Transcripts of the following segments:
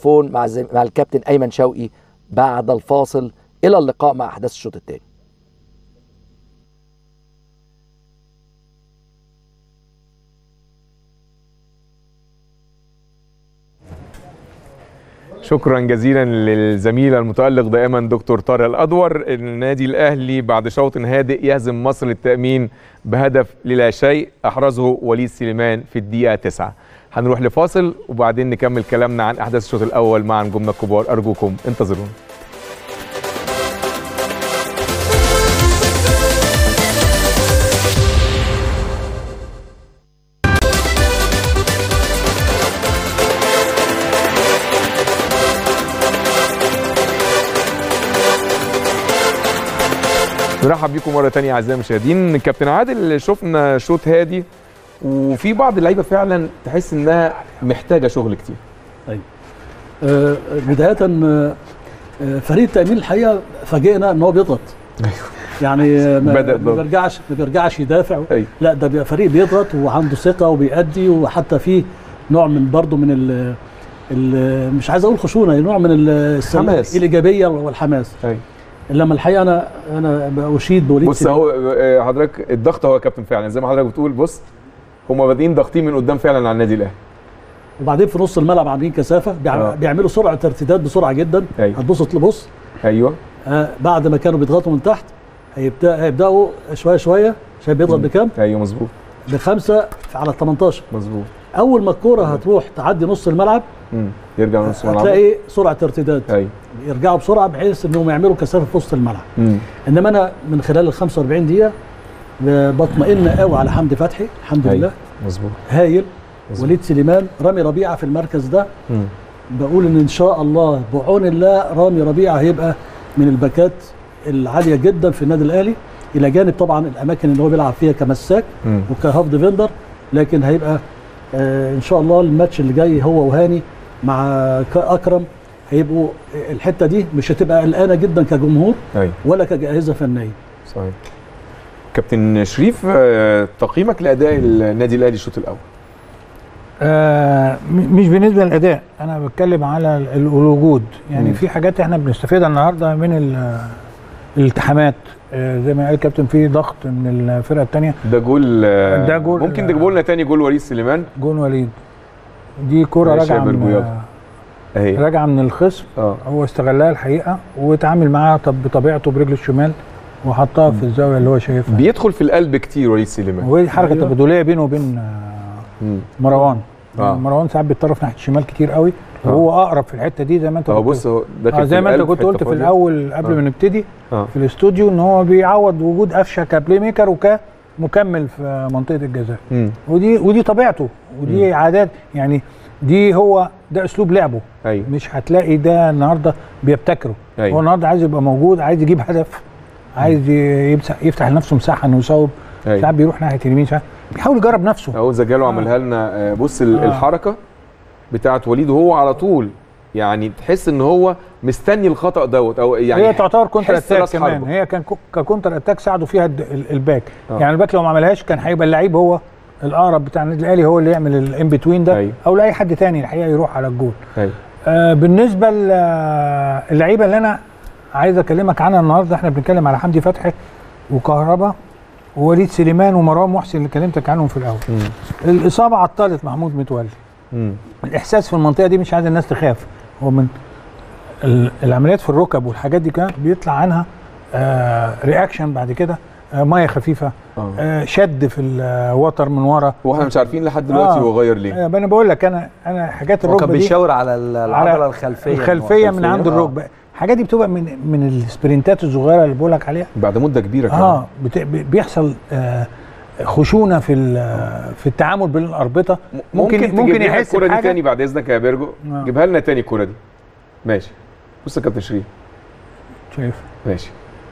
الميكروفون مع زي... مع الكابتن ايمن شوقي بعد الفاصل الى اللقاء مع احداث الشوط الثاني شكرا جزيلا للزميل المتألق دائما دكتور طارق الأدور النادي الأهلي بعد شوط هادئ يهزم مصر للتأمين بهدف للا شيء أحرزه وليد سليمان في الدقيقة 9 هنروح لفاصل وبعدين نكمل كلامنا عن أحداث الشوط الأول مع نجومنا الكبار أرجوكم انتظرونا نرحب بيكم مره تانية اعزائي المشاهدين كابتن عادل شفنا شوط هادي وفي بعض اللعيبه فعلا تحس انها محتاجه شغل كتير آه، بداية آه، آه، فريق التأمين الحقيقة فاجئنا ان هو بيضغط ايوه يعني آه، ما بدأ ما ضغط. بيرجعش ما بيرجعش يدافع أيوة. لا ده بيبقى فريق بيضغط وعنده ثقة وبيأدي وحتى فيه نوع من برضه من ال ال- مش عايز اقول خشونه نوع من ال- السلام- حماس. الايجابيه والحماس ايوه لما الحقيقه انا انا اشيد بوليد بص اهو آه، حضرتك الضغط هو يا كابتن فعلا زي ما حضرتك بتقول بص هم بادئين ضاغطين من قدام فعلا على النادي الاهلي وبعدين في نص الملعب عاملين كثافه بيع- آه. بيعملوا سرعه ارتداد بسرعه جدا أيوة. هتبص تبص ايوه آه بعد ما كانوا بيضغطوا من تحت هيبدا هيبداوا شويه شويه شايف بيضغط بكام؟ ايوه مظبوط بخمسه على ال 18 مظبوط اول ما الكوره هتروح تعدي نص الملعب مم. يرجع من نص الملعب هتلاقي سرعه ارتداد ايوه يرجعوا بسرعه بحيث انهم يعملوا كثافه في وسط الملعب مم. انما انا من خلال ال 45 دقيقه بطمئن قوي على حمدي فتحي الحمد أيوة. لله مظبوط هايل مظبوط. وليد سليمان رامي ربيعه في المركز ده مم. بقول ان ان شاء الله بعون الله رامي ربيعه هيبقى من الباكات العاليه جدا في النادي الاهلي الى جانب طبعا الاماكن اللي هو بيلعب فيها كمساك مم. وكهاف ديفندر لكن هيبقى آه ان شاء الله الماتش اللي جاي هو وهاني مع ك- اكرم هيبقوا الحته دي مش هتبقى قلقانه جدا كجمهور ايوه ولا كجائزه فنيه صحيح كابتن شريف آه، تقييمك لاداء النادي الاهلي الشوط الاول آه م- مش بالنسبه للاداء انا بتكلم على ال- الوجود يعني مم. في حاجات احنا بنستفيدها النهارده من ال- الالتحامات آه زي ما قال الكابتن في ضغط من الفرقه الثانيه ده جول آه، ده جول- ممكن تجيبوا لنا تاني جول وليد سليمان جون وليد دي كره ماشي يا راجعه من برجوياض. اهي راجعه من الخصم اه هو استغلها الحقيقه وتعامل معاها طب بطبيعته برجله الشمال وحطها في الزاويه اللي هو شايفها بيدخل في القلب كتير وليد سليمان وهي حركه أيوة. تبادليه بينه وبين آه، مم. مروان آه. مروان ساعات بيتطرف ناحيه الشمال كتير قوي آه. وهو اقرب في الحته دي زي ما انت اهو قلت. بص اهو ده آه كان زي في ما انت القلب، كنت حتة قلت في فاضية. الاول قبل آه. ما نبتدي آه. في الاستوديو ان هو بيعوض وجود قفشه كبلاي ميكر وكمكمل في منطقه الجزاء مم. ودي ودي طبيعته ودي عادات يعني دي هو ده اسلوب لعبه ايوه مش هتلاقي ده النهارده بيبتكره أيوة. هو النهارده عايز يبقى موجود عايز يجيب هدف عايز ي- يمسح يفتح لنفسه مساحه انه يصوب أيوة. ساعات بيروح ناحيه اليمين ساعات بيحاول يجرب نفسه اهو زجاله عملها لنا آه، بص ال- آه. الحركه بتاعت وليد وهو على طول يعني تحس ان هو مستني الخطا دوت او يعني هي تعتبر كونتر حس اتاك راس كمان حربة. هي كان كو- ككونتر اتاك ساعده فيها الد- ال- الباك آه. يعني الباك لو ما عملهاش كان هيبقى اللعيب هو الاقرب بتاع النادي الاهلي هو اللي يعمل الان بتوين ده أيوة. او لاي حد تاني الحقيقه يروح على الجول ايوه آه بالنسبه للعيبه اللي انا عايز اكلمك عنها النهارده احنا بنتكلم على حمدي فتحي وكهربا ووليد سليمان ومروان محسن اللي كلمتك عنهم في الاول مم. الاصابه عطلت محمود متولي مم. الاحساس في المنطقه دي مش عايز الناس تخاف هو من ال- العمليات في الركب والحاجات دي كمان بيطلع عنها آه رياكشن بعد كده آه ميه خفيفه آه. آه شد في الوتر من ورا واحنا مش عارفين لحد دلوقتي آه. هو غير ليه آه انا بقول لك انا انا حاجات هو كان الركبه دي بيشاور على ال- العضله الخلفيه الخلفيه من الخلفية. عند آه. الركبه الحاجات دي بتبقى من من السبرنتات الصغيره اللي بقول لك عليها بعد مده كبيره كمان اه بت... بيحصل آه خشونه في ال- في التعامل بين الاربطه ممكن تجيب ممكن لنا يحس الكوره دي بحاجه تاني بعد اذنك يا بيرجو آه. جيبها لنا تاني الكوره دي ماشي بص يا كابتن شريف شايف ماشي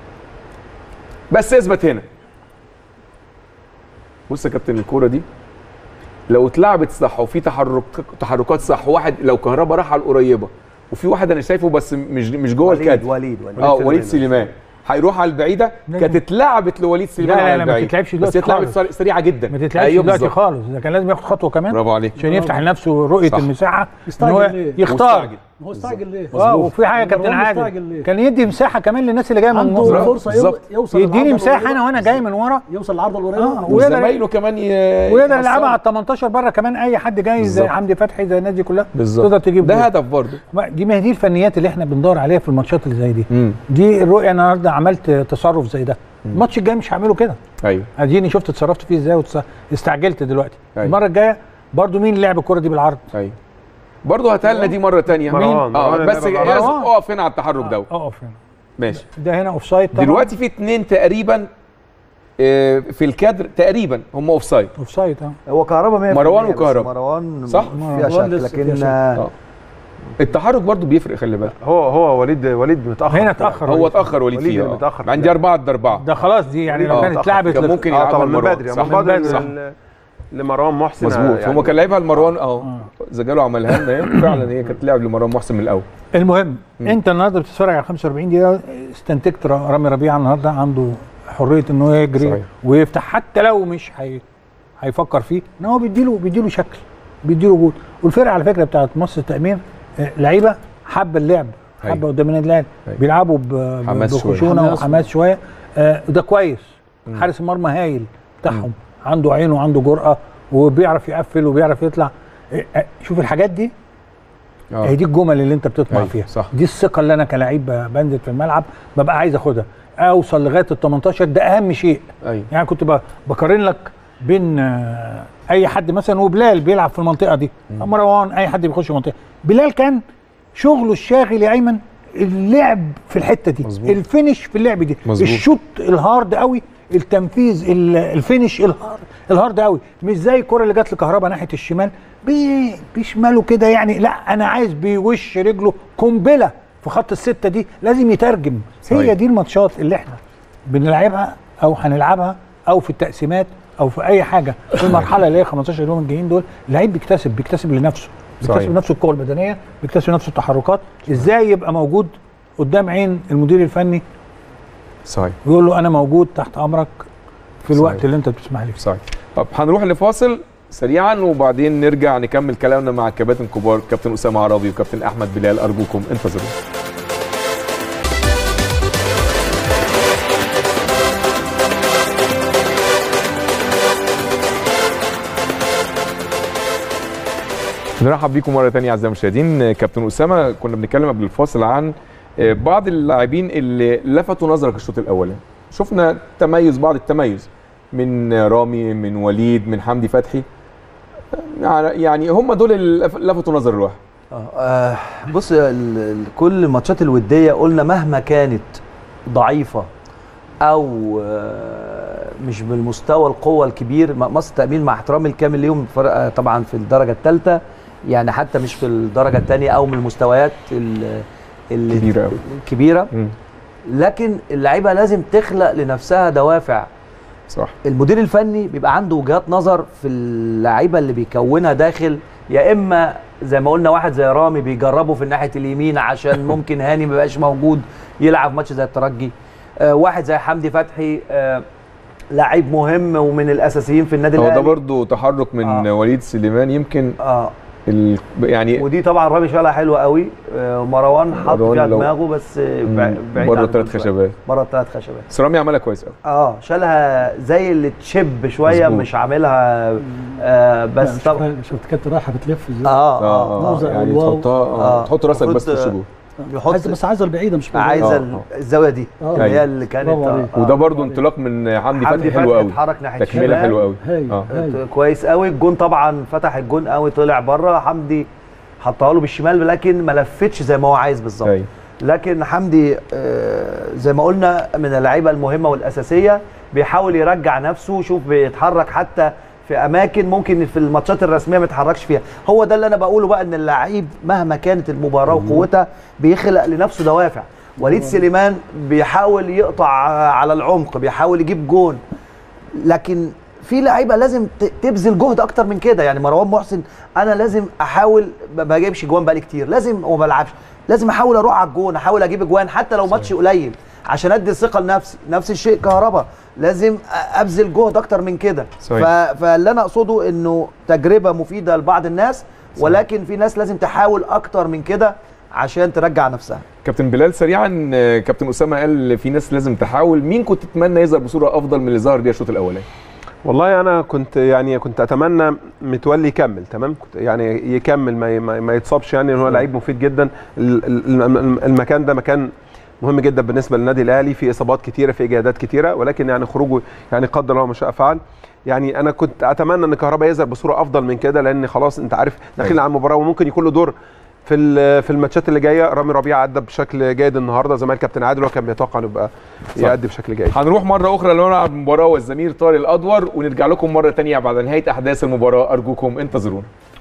بس اثبت هنا بص يا كابتن الكوره دي لو اتلعبت صح وفي تحرك تحركات صح واحد لو كهربا راح على القريبه وفي واحد انا شايفه بس مش مش جوه وليد الكادر وليد وليد اه وليد سليمان هيروح على البعيده لا، كانت اتلعبت لوليد سليمان لا، لا، على لا، ما البعيد تتلعبش بس دلوقتي هي اتلعبت خالص. سر- سريعه جدا ما تتلعبش أيوة دلوقتي بالظبط. خالص ده كان لازم ياخد خطوه كمان برافو عليك عشان يفتح لنفسه رؤيه صح. المساحه ان يستعجل هو ليه؟ يختار مستعجل. هو استعجل ليه؟ اه وفي حاجه يا كابتن مروان عادل مستعجل ليه؟ كان يدي مساحه كمان للناس اللي جايه من عنده ورا فرصه يو- بالظبط. يوصل يديني للعرضة مساحه القريبة. انا وانا جاي من ورا يوصل العرضه القريبه آه، ويقدر- وزمايله كمان ي... ويقدر يلعبها يحصلوا. على ال 18 بره كمان اي حد جاي زي بالظبط. حمدي فتحي زي الناس دي كلها بالظبط تقدر تجيب ده جول. هدف برضه ما- دي ما هي دي الفنيات اللي احنا بندور عليها في الماتشات اللي زي دي امم دي الرؤيه أنا النهارده عملت تصرف زي ده الماتش الجاي مش هعمله كده ايوه اديني شفت اتصرفت فيه ازاي واستعجلت دلوقتي أيوة. المره الجايه برضو مين اللي لعب الكره دي بالعرض ايوه برضه هاتها دي مره ثانيه مروان. اه مروان بس اللي يا لعبها لازم مروان. اقف هنا على التحرك ده اقف هنا ماشي ده هنا اوف سايد طبعا دلوقتي في اتنين تقريبا آه، في الكادر تقريبا هم اوف سايد اوف سايد اه هو كهربا 100% مروان بس وكهربا. مروان صح؟ فيها مروان شك لسه فيها لكن شك. آه، التحرك برضه بيفرق خلي بالك هو هو وليد وليد متاخر هنا اتاخر هو اتاخر وليد وليد فيه اللي آه. متأخر. عندي اربعه ضد اربعه ده خلاص دي يعني لو آه، كانت اتأخر. اتلعبت كان لل- ممكن اه يلعبها طبعا من لمروان. بدري صح، من من بدري بدري، صح. ل- لمروان محسن مظبوط يعني هو كان لعبها لمروان اه زجاله عملها لنا هي فعلا هي كانت لعب لمروان محسن من الاول المهم انت النهارده بتتفرج على 45 دقيقه استنتجت ر- رامي ربيعه النهارده عنده حريه ان هو يجري صحيح. ويفتح حتى لو مش هي هيفكر فيه ان هو بيديله بيديله شكل بيديله جول والفرقه على فكره بتاعت مصر التامين آه، لعيبه حابه اللعب حابه أيوة. قدام النادي الاهلي أيوة. بيلعبوا ب- حماس شوية. بخشونه حماس. وحماس شويه آه، وده كويس حارس المرمى هايل بتاعهم عنده عين وعنده جرأه وبيعرف يقفل وبيعرف يطلع آه، آه، شوف الحاجات دي اه هي دي الجمل اللي انت بتطمع أيوة، فيها صح. دي الثقه اللي انا كلاعب ب- بنزل في الملعب ببقى عايز اخدها اوصل لغايه ال 18 ده اهم شيء ايوه يعني كنت ب- بقارن لك بين آه، اي حد مثلا وبلال بيلعب في المنطقه دي مروان اي حد بيخش المنطقه بلال كان شغله الشاغل يا ايمن اللعب في الحته دي مظبوط. الفينش في اللعب دي مظبوط. الشوط الهارد قوي التنفيذ ال- الفينش الهارد الهارد قوي مش زي الكره اللي جت لكهربا ناحيه الشمال بي- بشماله كده يعني لا انا عايز بوش رجله قنبله في خط السته دي لازم يترجم صحيح. هي دي الماتشات اللي احنا بنلعبها او هنلعبها او في التقسيمات او في اي حاجه في المرحله اللي هي 15 يوم الجايين دول اللعيب بيكتسب بيكتسب لنفسه صحيح. بيكتسب لنفسه القوه البدنيه بيكتسب لنفسه التحركات ازاي يبقى موجود قدام عين المدير الفني صحيح ويقول له انا موجود تحت امرك في الوقت صحيح. اللي انت بتسمح لي فيه صحيح طب هنروح لفاصل سريعا وبعدين نرجع نكمل كلامنا مع الكباتن الكبار كابتن اسامه عرابي وكابتن احمد بلال ارجوكم انتظروا نرحب بيكم مره ثانيه اعزائي المشاهدين كابتن اسامه كنا بنتكلم قبل الفاصل عن آه، بعض اللاعبين اللي لفتوا نظرك الشوط الاولاني شفنا تميز بعض التميز من رامي من وليد من حمدي فتحي يعني- يعني هم دول اللي لف- لفتوا نظر الواحد آه بص ال- ال- كل الماتشات الوديه قلنا مهما كانت ضعيفه او آه مش بالمستوى القوه الكبير م- مصر التامين مع احترامي الكامل ليهم فرقه طبعا في الدرجه الثالثه يعني حتى مش في الدرجه الثانيه او من المستويات ال- ال- كبيرة أوي. الكبيره لكن اللعيبه لازم تخلق لنفسها دوافع صح المدير الفني بيبقى عنده وجهات نظر في اللعيبه اللي بيكونها داخل يا اما زي ما قلنا واحد زي رامي بيجربه في الناحيه اليمين عشان ممكن هاني ما يبقاش موجود يلعب ماتش زي الترجي آه واحد زي حمدي فتحي آه لعيب مهم ومن الاساسيين في النادي هو ده الاهلي برضو تحرك من آه. وليد سليمان يمكن اه ال... يعني ودي طبعا رامي شالها حلوه قوي آه ومروان حط مروان فيها لو- دماغه بس آه، مم، بع- بعيد بره عن ثلاث الجول شوية. خشبات بره ثلاث خشبات بس رامي عملها كويس قوي اه شالها زي اللي تشب شويه مظبوط. مش عاملها آه بس بس طبعا شفت كانت رايحه بتلف ازاي اه اه اه موزة يعني والواو. تحطها آه. آه. تحط راسك بس المفروض، تخش جوه يحط عايزه بس عايزه البعيده مش بعيدة. عايزه آه، ال- آه. الزاويه دي آه. اللي أيوة. هي اللي كانت برافو عليك. آه. وده برضو عليك. انطلاق من حمدي حمدي فتحي حلو قوي اتحرك ناحيه تكمله الشمال. حلوه قوي هايل اه هايل كويس قوي الجون طبعا فتح الجون قوي طلع بره حمدي حطها له بالشمال لكن ما لفتش زي ما هو عايز بالظبط أيوة. لكن حمدي آه، زي ما قلنا من اللعيبه المهمه والاساسيه بيحاول يرجع نفسه شوف بيتحرك حتى في اماكن ممكن في الماتشات الرسميه ما يتحركش فيها هو ده اللي انا بقوله بقى ان اللعيب مهما كانت المباراه وقوتها بيخلق لنفسه دوافع وليد سليمان بيحاول يقطع على العمق بيحاول يجيب جون لكن في لعيبه لازم ت- تبذل جهد اكتر من كده يعني مروان محسن انا لازم احاول ما بجيبش جوان بقالي كتير لازم وما بلعبش لازم احاول اروح على الجون احاول اجيب جوان حتى لو ماتش قليل عشان ادي ثقه لنفسي نفس الشيء كهربا لازم أ- ابذل جهد اكتر من كده صحيح. ف- فاللي انا اقصده انه تجربه مفيده لبعض الناس ولكن في ناس لازم تحاول اكتر من كده عشان ترجع نفسها كابتن بلال سريعا آه، كابتن اسامه قال في ناس لازم تحاول مين كنت تتمنى يظهر بصوره افضل من اللي ظهر بيها الشوط الاولاني والله انا كنت يعني كنت اتمنى متولي يكمل تمام كنت يعني يكمل ما, ما, ما يتصابش يعني إن هو لعيب مفيد جدا ال- ال- الم- المكان ده مكان مهم جدا بالنسبه للنادي الاهلي في اصابات كتيره في اجهادات كتيره ولكن يعني خروجه يعني قدر الله ما شاء فعل يعني انا كنت اتمنى ان كهربا يظهر بصوره افضل من كده لان خلاص انت عارف داخلين على المباراه وممكن يكون له دور في ال- في الماتشات اللي جايه رامي ربيعه ادى بشكل جيد النهارده زي ما الكابتن عادل هو كان بيتوقع انه يبقى يأدي بشكل جيد هنروح مره اخرى لنلعب المباراه والزميل طارق الادور ونرجع لكم مره تانية بعد نهايه احداث المباراه ارجوكم انتظرونا